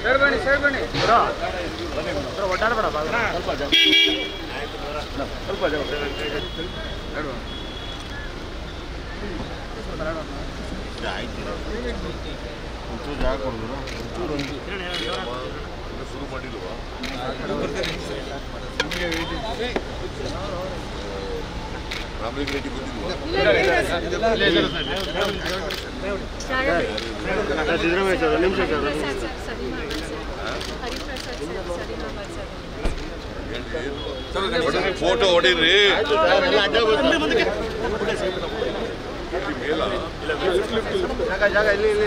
Sir ಬನ್ನಿ sir ಬನ್ನಿ ಒಟ್ಟಾಡಬೇಡ ಸ್ವಲ್ಪ ಜಾಗ ಸ್ವಲ್ಪ ಜಾಗ ಒಂಚೂರು ಜಾಗ ಕೊಡಿದ್ರು ಒಂಚೂರು ಒಂದು ಶುರು ಮಾಡಿಲ್ವಾ ರಾಮಲಿಂಗ ರೆಡ್ಡಿ ಬಂದಿಲ್ವಾ ಸಿದ್ದರಾಮಯ್ಯ ಸರ್ ನಿಮಿಷ ಸರ್ ಹರಿಪ್ರಸಾದ್ ಸರ್ ಸರಿ ಮಾಡಿ ಸರ್ ಹರಿಪ್ರಸಾದ್ ಸರ್ ಸರಿ ಮಾಡಿ ಸರ್ ಫೋಟೋ ಹೊಡೀರಿ ಎಲ್ಲ ಅಡ್ಡ ಬಂದು ಜಾಗ ಜಾಗ ಇಲ್ಲಿ ಇಲ್ಲಿ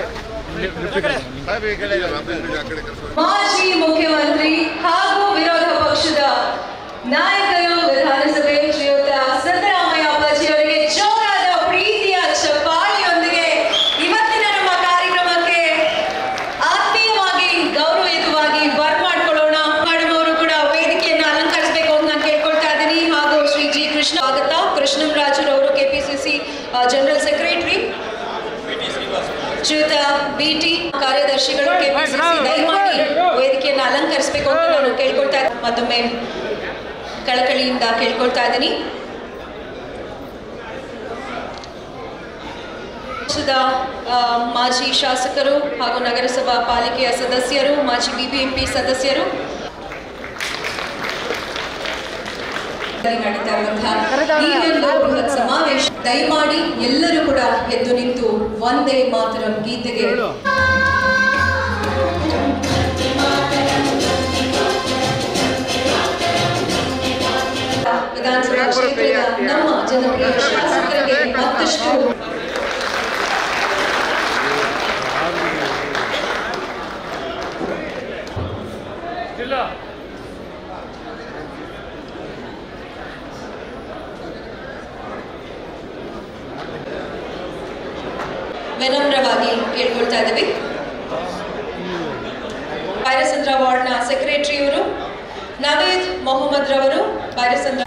ರಾಮಲಿಂಗ ರೆಡ್ಡಿ ಆ ಕಡೆ ಕರ್ಕೊಂಡು ಮಾಜಿ ಮುಖ್ಯಮಂತ್ರಿ ಹಾಗೂ ವಿರೋಧ ಪಕ್ಷದ ನಾಯಕರು ವಿಧಾನಸಭೆ ಶ್ರೀಯುತ ಸಿದ್ದರಾಮಯ್ಯ ಅಪ್ಪಾಜಿಯವರಿಗೆ ಜೋರಾದ ಪ್ರೀತಿಯ ಚಪ್ಪಾಳಿಯೊಂದಿಗೆ ಇವತ್ತಿನ ನಮ್ಮ ಕಾರ್ಯಕ್ರಮಕ್ಕೆ ಆತ್ಮೀಯವಾಗಿ ಗೌರವಯುತವಾಗಿ ಬರ್ಮಾಡ್ಕೊಳ್ಳೋಣ ಮೇಡಮ್ ಅವರು ಕೂಡ ವೇದಿಕೆಯನ್ನು ಅಲಂಕರಿಸಬೇಕು ಅಂತ ನಾನು ಕೇಳ್ಕೊಳ್ತಾ ಇದ್ದೀನಿ ಹಾಗೂ ಶ್ರೀ ಜಿ ಕೃಷ್ಣ ಸ್ವಾಗತ ಕೃಷ್ಣಂರಾಜುರವರು ಕೆಪಿಸಿಸಿ ಜನರಲ್ ಸೆಕ್ರೆಟರಿ ಶ್ರೀಯುತ ಬಿಟಿ ಕಾರ್ಯದರ್ಶಿಗಳು ಕೆಪಿಸಿಸಿ ದಯಮಾಡಿ ವೇದಿಕೆಯನ್ನು ಅಲಂಕರಿಸಬೇಕು ಅಂತ ನಾನು ಕೇಳ್ಕೊಳ್ತಾ ಇದ್ದೀನಿ. ಮತ್ತೊಮ್ಮೆ ಕಳಕಳಿಯಿಂದ ಕೇಳ್ಕೊಳ್ತಾ ಇದ್ದೀನಿ ಪಕ್ಷದ ಆ, ಮಾಜಿ ಶಾಸಕರು ಹಾಗೂ ನಗರಸಭಾ ಪಾಲಿಕೆಯ ಸದಸ್ಯರು ಮಾಜಿ ಬಿಬಿಎಂಪಿ ಸದಸ್ಯರು ನಡೀತಾ ಇರುವಂತಹ ಈ ಒಂದು ಬೃಹತ್ ಸಮಾವೇಶ ದಯಮಾಡಿ ಎಲ್ಲರೂ ಕೂಡ ಎದ್ದು ನಿಂತು ಒಂದೇ ಮಾತರಂ ಗೀತೆಗೆ ವಿಧಾನಸಭಾ ಕ್ಷೇತ್ರದ ನಮ್ಮ ಜನಪ್ರಿಯ ಶಾಸಕರಿಗೆ ಮತ್ತಷ್ಟು ವಿನಮ್ರವಾಗಿ ಕೇಳ್ಕೊಳ್ತಾ ಇದ್ದೀವಿ ಬೈರಸಂದ್ರ ವಾರ್ಡ್ನ ಸೆಕ್ರೆಟರಿಯವರು ನವೀದ್ ಮೊಹಮ್ಮದ್ ರವರು ಬೈರಸಂದ್ರ